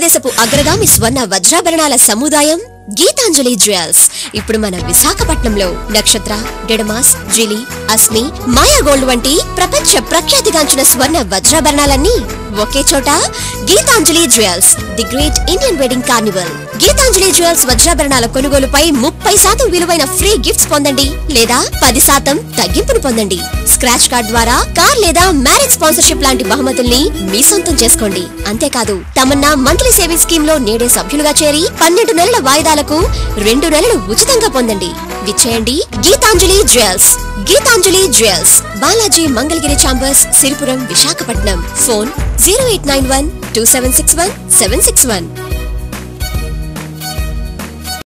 భారతదేశపు అగ్రగామి స్వర్ణ వజ్రాభరణాల సముదాయం గీతాంజలి జ్యువెల్స్ ఇప్పుడు మన విశాఖపట్నంలో నక్షత్ర డెడమాస్ జిలి అస్మి మాయా గోల్డ్ వంటి ప్రపంచ ప్రఖ్యాతిగాంచిన స్వర్ణ వజ్రాభరణాలన్నీ ఒకే చోట Geetanjali jewels the great Indian wedding carnival Geetanjali jewels వజ్రాభరణాల కొనుగోలుపై ముప్పై శాతం విలువైన ఫ్రీ గిఫ్ట్స్ పొందండి లేదా పది శాతం తగ్గింపును పొందండి స్క్రాచ్ కార్డ్ ద్వారా కార్ లేదా మ్యారేజ్ స్పాన్సర్షిప్ లాంటి బహుమతుల్ని మీ సొంతం చేసుకోండి అంతేకాదు తమన్నా మంత్లీ సేవింగ్ స్కీమ్ లో నేడే సభ్యులుగా చేరి పన్నెండు నెలల వాయిదాలకు రెండు నెలలు ఉచితంగా పొందండి విచ్చేయండి Geetanjali jewels Geetanjali jewels Balaji Mangalagiri chambers Siripuram Visakhapatnam phone zero eight nine one two seven six one seven six one